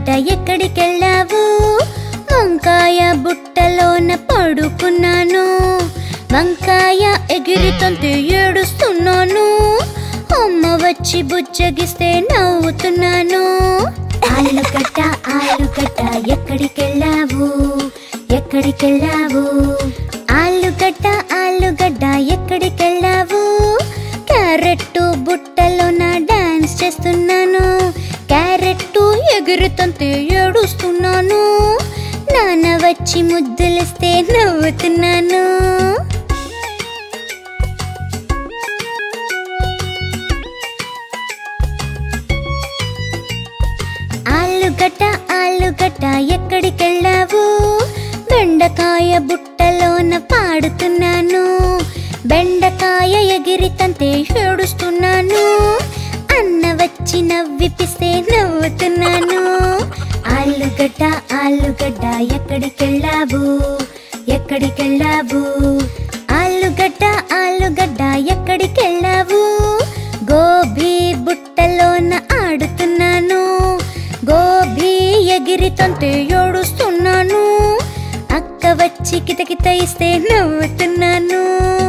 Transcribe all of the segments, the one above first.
ఆలుగడ్డ ఎక్కడికెళ్ళావు వంకాయ బుట్టలోన పడుకున్నాను వంకాయ ఎగిరితంతే ఏడుస్తున్నాను అమ్మ వచ్చి బుజ్జగిస్తే నవ్వుతున్నాను ఆలుగడ్డ ఆలుగడ్డ ఎక్కడికెళ్ళావు ఎక్కడికెళ్ళావు ఆలుగడ్డ ఆలుగడ్డ ఎక్కడికెళ్ళావు క్యారెట్ బుట్టలోన డాన్స్ చేస్తున్నాను క్యారెట్ ఎగురుతంతే ఏడుస్తున్నాను నాన్న వచ్చి ముద్దులిస్తే నవ్వుతున్నాను ఆలుగడ్డ ఆలుగడ్డ ఎక్కడికెళ్ళావు బెండకాయ బుట్టలోన పాడుతున్నాను బెండకాయ ఎగిరితంతే ఏడుస్తున్నాను అన్న వచ్చి నవ్విపిస్తే నవ్వుతున్నాను ఆలుగడ్డ ఆలుగడ్డ ఎక్కడికెళ్ళావు ఎక్కడికెళ్ళావు ఆలుగడ్డ ఆలుగడ్డ ఎక్కడికెళ్ళావు గోబీ బుట్టలోన ఆడుతున్నాను గోబీ ఎగిరితంతే ఏడుస్తున్నాను అక్క వచ్చి కితకిత ఇస్తే నవ్వుతున్నాను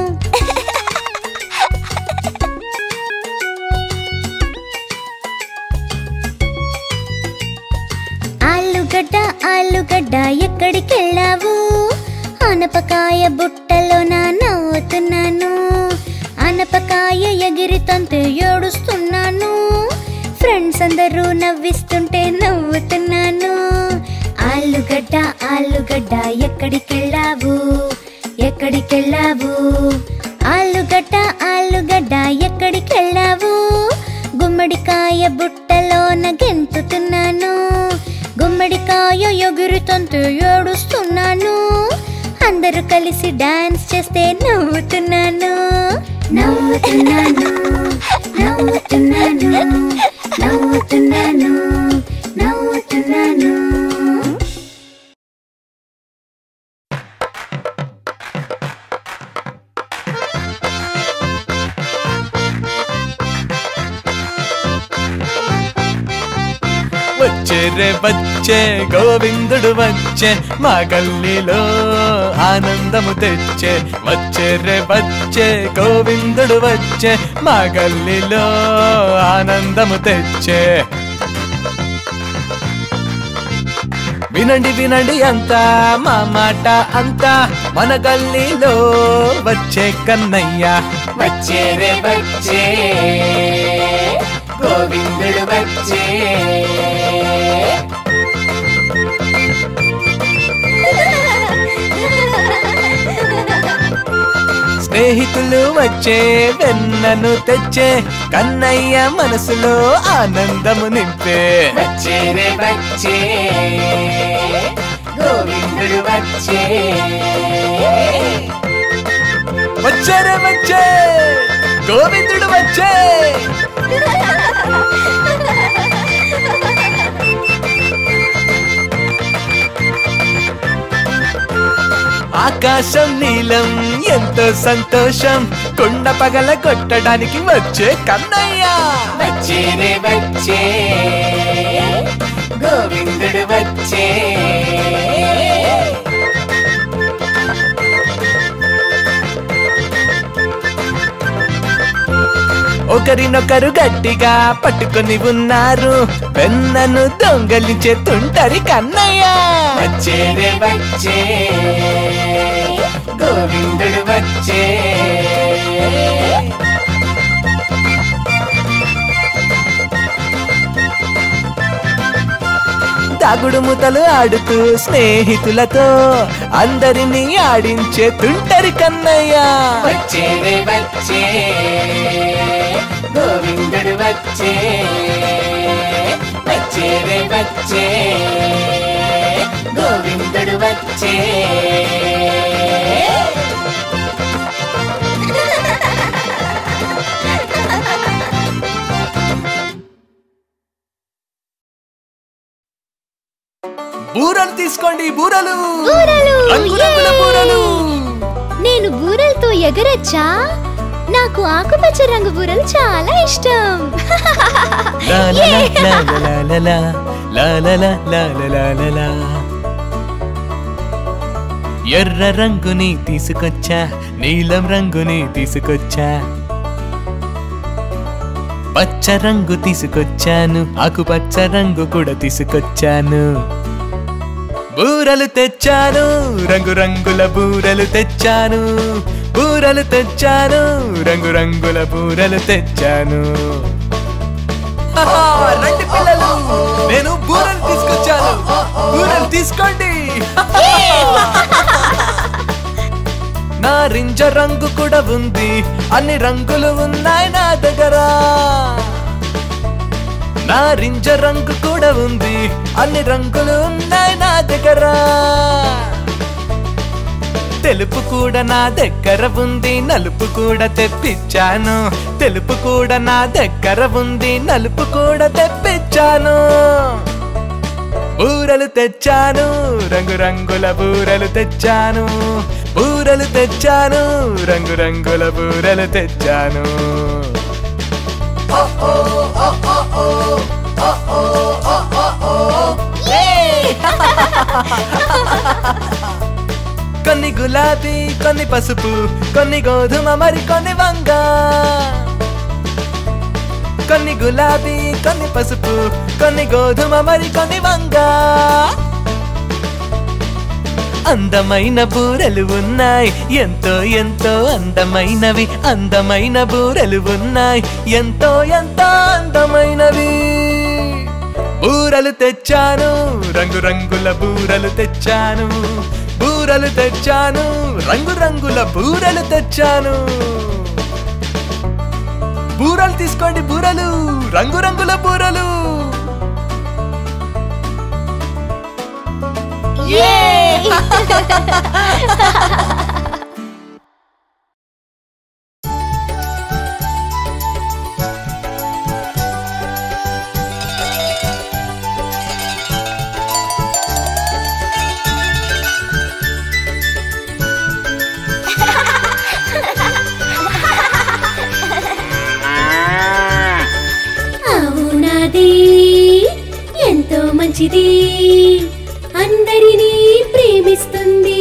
ఆలుగడ్డ ఆలుగడ్డ ఎక్కడికెళ్ళావు ఆనపకాయ బుట్టలోన నవ్వుతున్నాను ఆనపకాయ ఎగిరితంతే ఏడుస్తున్నాను ఫ్రెండ్స్ అందరూ నవ్విస్తుంటే నవ్వుతున్నాను ఆలుగడ్డ ఆలుగడ్డ ఎక్కడికెళ్ళావు ఎక్కడికెళ్ళావు ఆలుగడ్డ ఆలుగడ్డ ఎక్కడికెళ్ళావు గుమ్మడికాయ బుట్టలోన గెంతుతున్నాను గుమ్మడికాయ ఎగురుతంతే ఏడుస్తున్నాను అందరూ కలిసి డాన్స్ చేస్తే నవ్వుతున్నాను నవ్వుతున్నాను నవ్వుతున్నాను నవ్వుతున్నాను నవ్వుతున్నాను వచ్చే రే వచ్చే గోవిందుడు వచ్చే మా గల్లీలో ఆనందము తెచ్చే వచ్చే రే వచ్చే గోవిందుడు వచ్చే మా గల్లీలో ఆనందము తెచ్చే వినండి వినండి అంతా మా మాట అంతా మన గల్లీలో వచ్చే కన్నయ్య వచ్చే రే వచ్చే గోవిందుడు వచ్చే స్నేహితులు వచ్చే వెన్నను తెచ్చే కన్నయ్య మనసులో ఆనందము నింపే వచ్చే రే వచ్చే గోవిందుడు వచ్చే వచ్చే రే వచ్చే గోవిందుడు వచ్చే ఆకాశం నీలం ఎంతో సంతోషం కొండ పగల కొట్టడానికి వచ్చే కన్నయ్య వచ్చే రే వచ్చే గోవిందుడు వచ్చే ఒకరినొకరు గట్టిగా పట్టుకొని ఉన్నారు వెన్నను దొంగలించే తుంటరి కన్నయ్య వచ్చే రే వచ్చే గోవిందుడు వచ్చే దాగుడు ముతలు ఆడుతూ స్నేహితులతో అందరినీ ఆడించే తుంటరి కన్నయ్య వచ్చే రే వచ్చే గోవిందుడు వచ్చే వచ్చే రే వచ్చే గోవిందుడు వచ్చే బూరలు తీసుకోండి బూరలు బూరలు! రంగురంగుల యే! బూరలు నేను బూరలతో ఎగరచ్చా నాకు ఆకుపచ్చ రంగు బూరలు చాలా ఇష్టం లా లా లా లా లా లా లా లా లా లా లా లా లా లా. ఎర్ర రంగుని తీసుకొచ్చా నీలం రంగుని తీసుకొచ్చా పచ్చ రంగు తీసుకొచ్చాను ఆకుపచ్చ రంగు కూడా తీసుకొచ్చాను బూరలు తెచ్చాను రంగు రంగుల బూరలు తెచ్చాను బూరలు తెచ్చాను రంగు రంగుల బూరలు తెచ్చాను ఆహా, రండి పిల్లలు నేను బూరలు తీసుకొచ్చాను బూరలు తీసుకోండి నారింజ రంగు కూడా ఉంది అన్ని రంగులు ఉన్నాయి నా దగ్గర నారింజ రంగు కూడా ఉంది అన్ని రంగులు ఉన్నాయి నా దగ్గర తెలుపు కూడా నా దగ్గర ఉంది నలుపు కూడా తెప్పించాను తెలుపు కూడా నా దగ్గర ఉంది నలుపు కూడా తెప్పించాను బూరలు తెచ్చాను రంగు రంగుల బూరలు తెచ్చాను బూరలు తెచ్చాను రంగు రంగుల బూరలు తెచ్చాను కొన్ని గులాబీ కొన్ని పసుపు కొన్ని గోధుమ మరి కొన్ని వంగ కొన్ని గులాబీ కొన్ని పసుపు కొన్ని గోధుమ మరి కొన్ని వంగ అందమైన బూరెలు ఉన్నాయి ఎంతో ఎంతో అందమైనవి అందమైన బూరెలు ఉన్నాయి ఎంతో ఎంతో అందమైనవి బూరలు తెచ్చాను రంగు రంగుల బూరలు తెచ్చాను బూరలు తెచ్చాను రంగు రంగుల బూరలు తెచ్చాను బూరలు తీసుకోండి బూరలు రంగు రంగుల బూరలు అవునది ఎంతో మంచిది అందరినీ ప్రేమిస్తుంది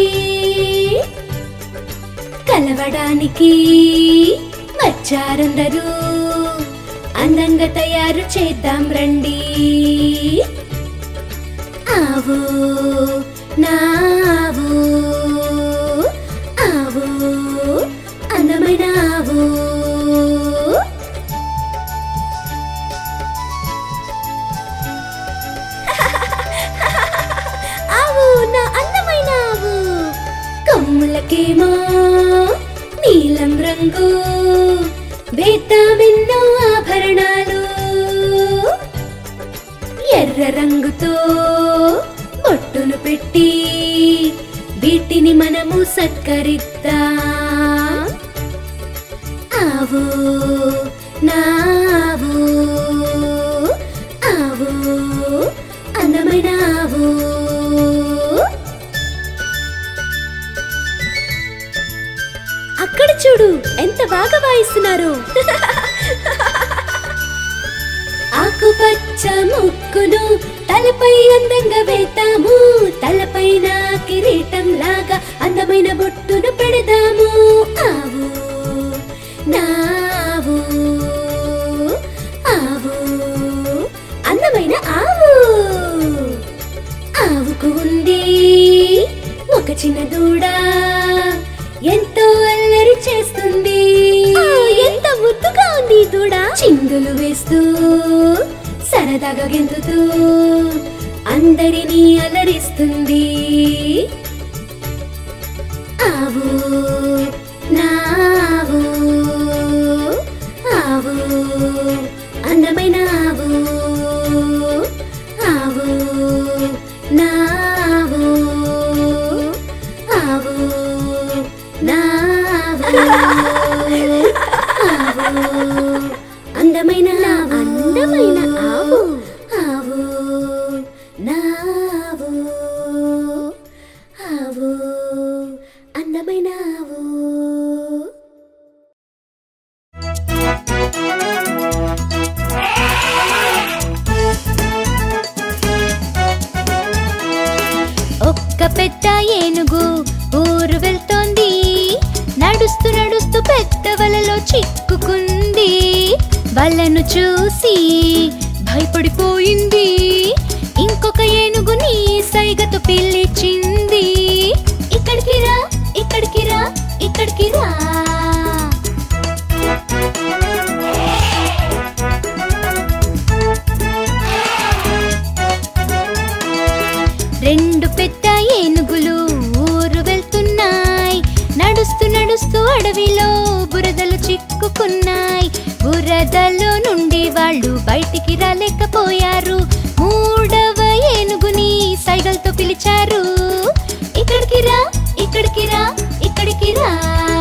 కలవడానికి వచ్చారందరూ అందంగా తయారు చేద్దాం రండి ఆవు నావు ఆవు అందమైన ఆవు ఆవు నా అందమైన ఆవు కొమ్ములకేమో నీలం రంగు వేద్దామెన్నో ఆభరణాలు ఎర్ర రంగుతో బొట్టును పెట్టి వీటిని మనము సత్కరిద్దాం ఆవు నావు ఆవు అందమైన ఆవు అక్కడ చూడు ఎంత బాగా వాయిస్తున్నారు ఆకుపచ్చ ముక్కును తలపై అందంగా వేతాము తలపైన కిరీటం లాగా అందమైన బొట్టును పెడదాము ఆవు నావు ఆవు అందమైన ఆవు ఆవుకు ఉంది ఒక చిన్న దూడ ఎంతో అల్లరి చేస్తుంది ఎంత ముద్దుగా ఉంది ఈ దూడ చిందులు వేస్తూ సరదాగా గెంతుతూ అందరినీ అలరిస్తుంది ఆవు నావు ఆవు అందమైన ఆవు ఆవు నావు ఆవు నావు ఆవు అందమైన అందమైన ఆవు ఆవు నావు ఆవు అందమైన ఆవు పిల్లలను చూసి భయపడిపోయింది ఇంకొక ఏనుగుని సైగతో పిలిచింది ఇక్కడికి రా ఇక్కడికి రా ఇక్కడికి రా రెండు పెద్ద ఏనుగులు ఊరు వెళ్తున్నాయి నడుస్తూ నడుస్తూ అడవిలో బురదలు చిక్కుకున్నాయి బురదలో నుండి వాళ్ళు బయటికి రాలేకపోయారు మూడవ ఏనుగుని సైగల్తో పిలిచారు ఇక్కడికి రా ఇక్కడికి రా ఇక్కడికి రా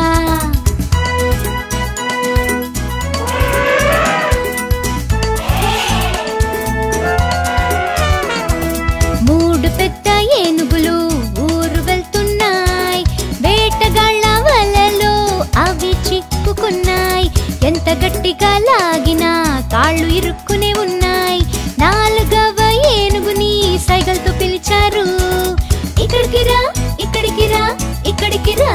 మూడు పెద్ద ఏనుగులు ఊరు వెళ్తున్నాయి వేటగాళ్ళ వలలో అవి చిక్కుకున్నాయి ఎంత గట్టిగా లాగినా కాళ్ళు ఇరుక్కునే ఉన్నాయి నాలుగవ ఏనుగుని సైగల్తో పిలిచారు ఇక్కడికి రా ఇక్కడికి రా ఇక్కడికి రా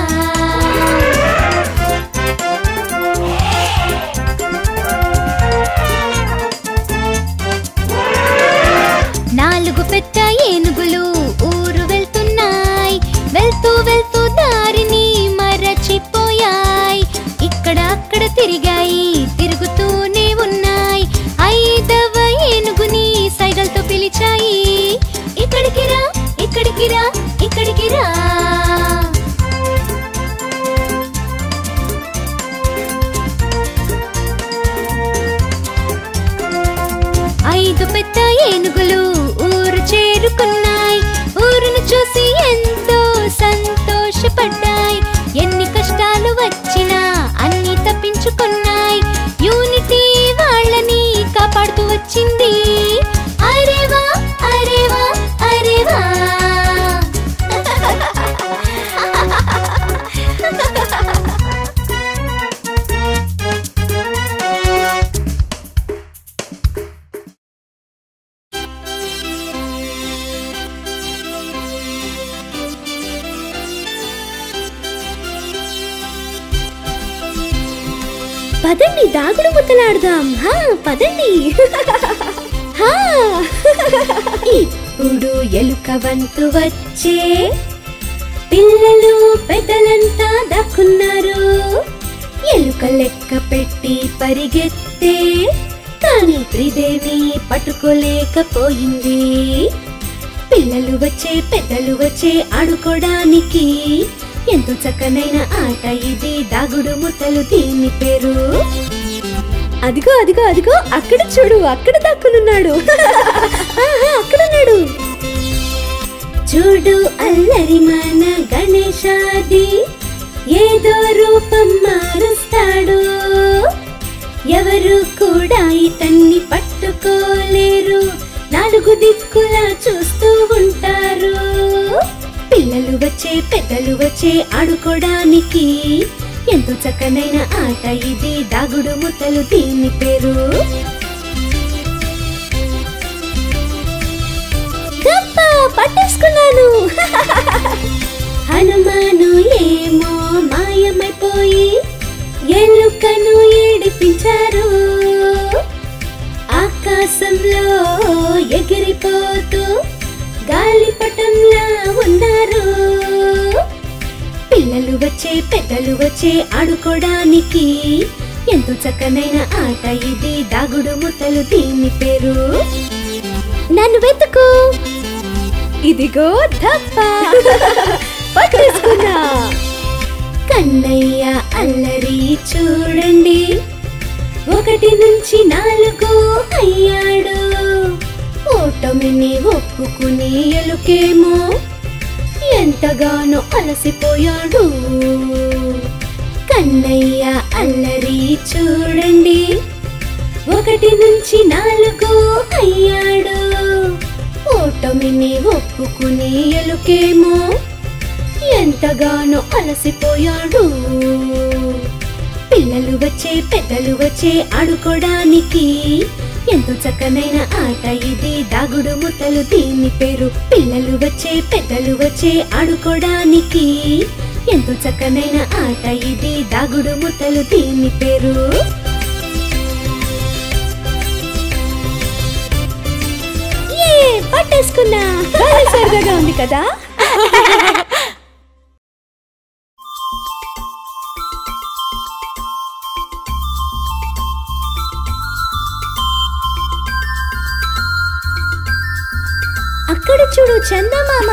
నాలుగు పెద్ద ఏనుగులు ఊరు వెళ్తున్నాయి వెళ్తూ వెళ్తూ దారిని మరచిపోయాయి ఇక్కడ అక్కడ తిరిగాయి తిరుగుతూనే ఉన్నాయి ఐదవ ఏనుగుని సైగల్తో పిలిచాయి ఇక్కడికి రా ఇక్కడికి రా ఇక్కడికి రా ఐదు పెద్ద ఏనుగులు ఊరు చేరుకున్నాయి ఊరును చూసి ఎంతో సంతోషపడ్డాయి ఎన్ని కష్టాలు వచ్చినా అన్ని తప్పించుకున్నాయి యూనిటీ వాళ్ళని కాపాడుతూ వచ్చింది అరేవా అరేవా అరేవా పదండి దాగుడు ముద్దలాడదాం హా పదండి హా ఇప్పుడు ఎలుక వంతు వచ్చే పిల్లలు పెద్దలంతా దాక్కున్నారు ఎలుక లెక్క పెట్టి పరిగెత్తే కానీ త్రిదేవి పట్టుకోలేకపోయింది పిల్లలు వచ్చే పెద్దలు వచ్చే ఆడుకోవడానికి ఎంతో చక్కనైన ఆట ఇది దాగుడు ముత్తలు దీని పేరు అదిగో అదిగో అదిగో అక్కడ చూడు అక్కడ దాక్కునున్నాడు ఆహా, అక్కడున్నాడు చూడు అల్లరి మన గణేశాది ఏదో రూపం మారుస్తాడు ఎవరు కూడా ఇతన్ని పట్టుకోలేరు నాలుగు దిక్కులా చూస్తూ ఉంటారు పిల్లలు వచ్చే పెద్దలు వచ్చే ఆడుకోవడానికి ఎంతో చక్కనైన ఆట ఇది దాగుడు ముత్తలు దీని పేరు గప్ప పట్టేసుకున్నాను హనుమాను ఏమో మాయమైపోయి ఎలుకను ఏడిపించారు ఆకాశంలో ఎగిరిపోతూ గాలిపటంలా ఉన్నారు పిల్లలు వచ్చే పెద్దలు వచ్చే ఆడుకోవడానికి ఎంతో చక్కనైన ఆట ఇది దాగుడు ముత్తలు దీని పేరు నన్ను వెతుకు ఇదిగో దప్ప పట్టేసుకున్నా కన్నయ్య అల్లరి చూడండి ఒకటి నుంచి నాలుగు అయ్యాడు ఓటమిని ఒప్పుకుని ఎలుకేమో ఎంతగానో అలసిపోయాడు కన్నయ్య అల్లరి చూడండి ఒకటి నుంచి నాలుగు అయ్యాడు ఓటమిని ఒప్పుకుని ఎలుకేమో ఎంతగానో అలసిపోయాడు పిల్లలు వచ్చే పెద్దలు వచ్చే ఆడుకోవడానికి ఎంతో చక్కనైన ఆట ఇది దాగుడు ముత్తలు దీని పేరు పిల్లలు వచ్చే పెద్దలు వచ్చే ఆడుకోవడానికి ఎంతో చక్కనైన ఆట ఇది దాగుడు ముత్తలు దీని పేరు పెట్టేసుకున్నా భలే సరదాగా ఉంది కదా అక్కడ చూడు చందమామ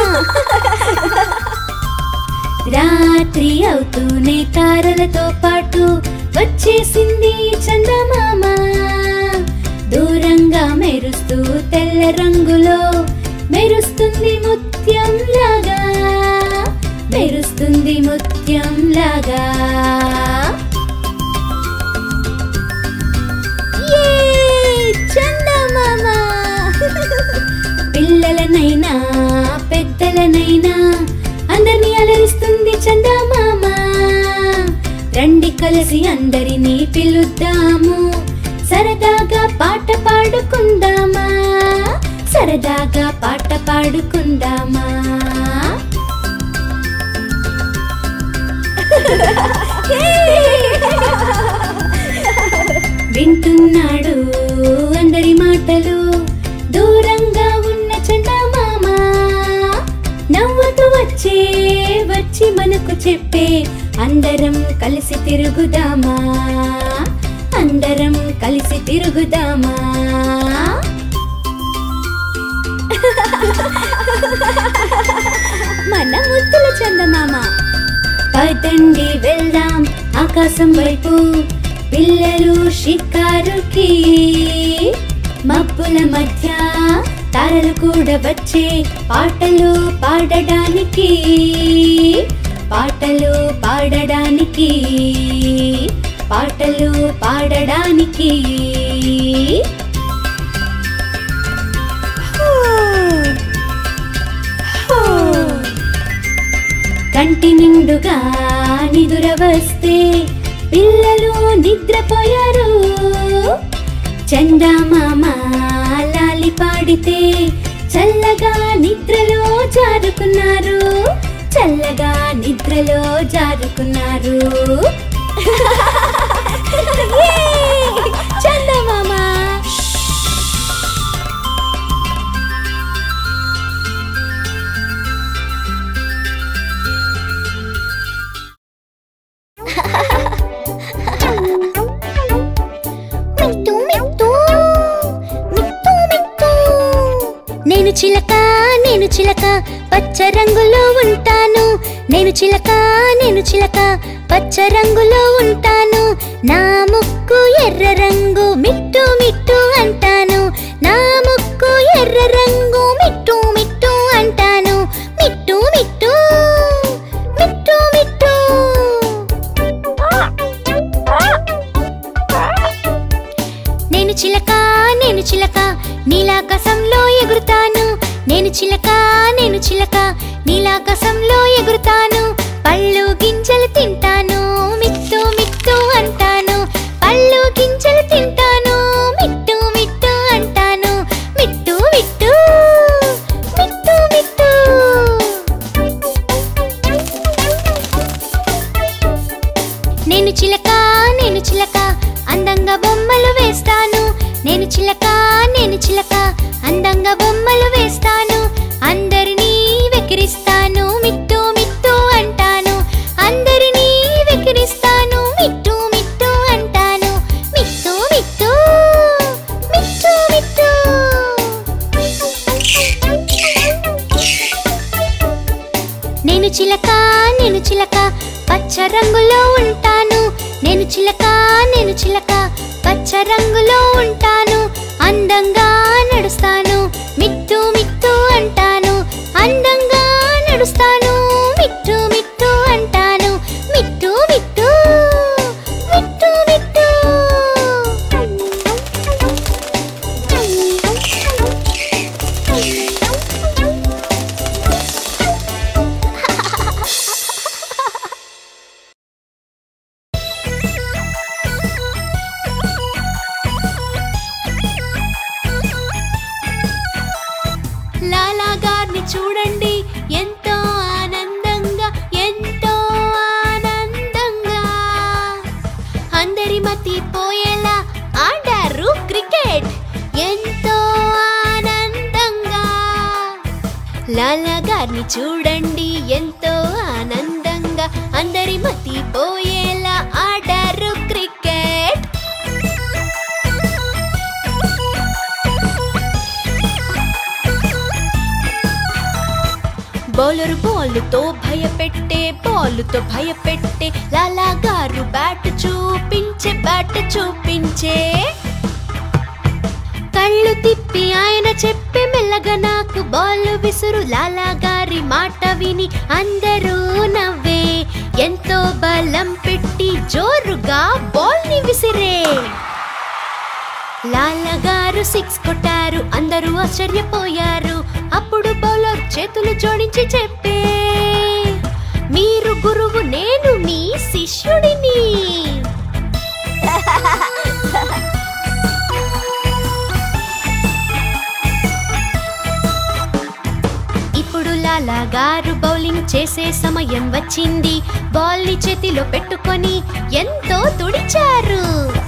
రాత్రి అవుతూనే తారలతో పాటు వచ్చేసింది చందమామ దూరంగా మెరుస్తూ తెల్ల రంగులో మెరుస్తుంది ముత్యం లాగా మెరుస్తుంది ముత్యం లాగా యే! చందమామ పిల్లలనైనా పెద్దలనైనా అందరినీ అలరిస్తుంది చందమామ రండి కలిసి అందరినీ పిలుద్దాము సరదాగా పాట పాడుకుందామా సరదాగా పాట పాడుకుందామా వింటున్నాడు అందరి మాటలు దూరంగా ఉన్న చందమామ నవ్వుతూ వచ్చే వచ్చి మనకు చెప్పే అందరం కలిసి తిరుగుదామా అందరం కలిసి తిరుగుదామా మన ముద్దుల చందమామ పదండి వెళ్దాం ఆకాశం వైపు పిల్లలు షికారుకి మబ్బుల మధ్య తారలు కూడా వచ్చే పాటలు పాడడానికి పాటలు పాడడానికి పాటలు పాడడానికి హో, హో. కంటి నిండుగా నిదుర వస్తే పిల్లలు నిద్రపోయారు చందమామ లాలి పాడితే చల్లగా నిద్రలో జారుకున్నారు చల్లగా నిద్రలో జారుకున్నారు యే! చందమామ మిట్టు మిట్టు మిట్టు మిట్టు నేను చిలక నేను చిలక పచ్చ రంగులో ఉంటాను నేను చిలక నేను చిలక పచ్చ రంగులో ఉంటాను నా ముక్కు ఎర్ర రంగు మిట్టు మిట్టు అంటాను నా ముక్కు ఎర్ర రంగు మిట్టు మిట్టు అంటాను మిట్టు మిట్టు మిట్టు మిట్టు నేను చిలక నేను చిలక నీలాకాశంలో ఎగురుతాను నేను చిలక నేను చిలక నీలాకాశంలో ఎగురుతాను పళ్ళు గింజలు తింటాను మిట్టు మిట్టు అంటాను పళ్ళు గింజలు తింటాను మిట్టు మిట్టు అంటాను మిట్టు మిట్టు మిట్టు మిట్టు నేను చిలక నేను చిలక అందంగా బొమ్మలు వేస్తాను నేను చిలక నేను చిలక అందంగా బొమ్మలు వేస్తాను అందరినీ వెకిరిస్తాను మిట్టు మిట్టు అంటాను అందరినీ వెకిరిస్తాను మిట్టు మిట్టు అంటాను మిట్టు మిట్టు మిట్టు మిట్టు నేను చిలక నేను చిలక పచ్చ రంగులో ఉంటాను నేను చిలక నేను చిలక పచ్చ రంగులో ఉంటాను అందంగా నడుస్తాను మిట్టు మిట్టు అంటాను అందంగా నడుస్తాను మిట్టు మిట్టు అంటాను మిట్టు మిట్టు మిట్టు మిట్టు ని చూడండి ఎంతో ఆనందంగా అందరి మతి పోయేలా ఆడారు క్రికెట్ బౌలరు బాలుతో భయపెట్టే బాలుతో భయపెట్టే లాలా గారు బ్యాట్ చూపించే బ్యాట్ చూపించే కళ్ళు తిప్పి ఆయన చెప్పి మెల్లగా నాకు బాల్ విసురు లాలా గారి మాట విని అందరూ నవ్వే ఎంతో బలం పెట్టి జోరుగా బాల్ ని విసిరే లాలా గారు సిక్స్ కొట్టారు అందరూ ఆశ్చర్యపోయారు అప్పుడు బౌలర్ చేతులు జోడించి చెప్పే మీరు గురువు నేను మీ శిష్యుడిని ఇప్పుడు లాలా గారు బౌలింగ్ చేసే సమయం వచ్చింది బాల్ ని చేతిలో పెట్టుకొని ఎంతో తుడిచారు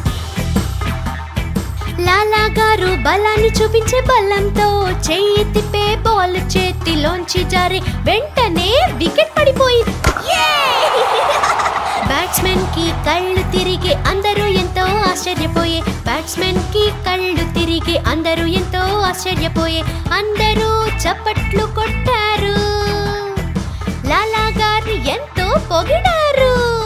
లాలా గారు బలాన్ని చూపించే బలంతో చెయ్యి తిప్పే బాల్ చేతిలోంచి జారి వెంటనే వికెట్ పడిపోయింది బ్యాట్స్మెన్ కి కళ్ళు తిరిగి అందరూ ఎంతో ఆశ్చర్యపోయే బ్యాట్స్మెన్ కి కళ్ళు తిరిగి అందరూ ఎంతో ఆశ్చర్యపోయే అందరూ చప్పట్లు కొట్టారు లాలా గారు ఎంతో పొగిడారు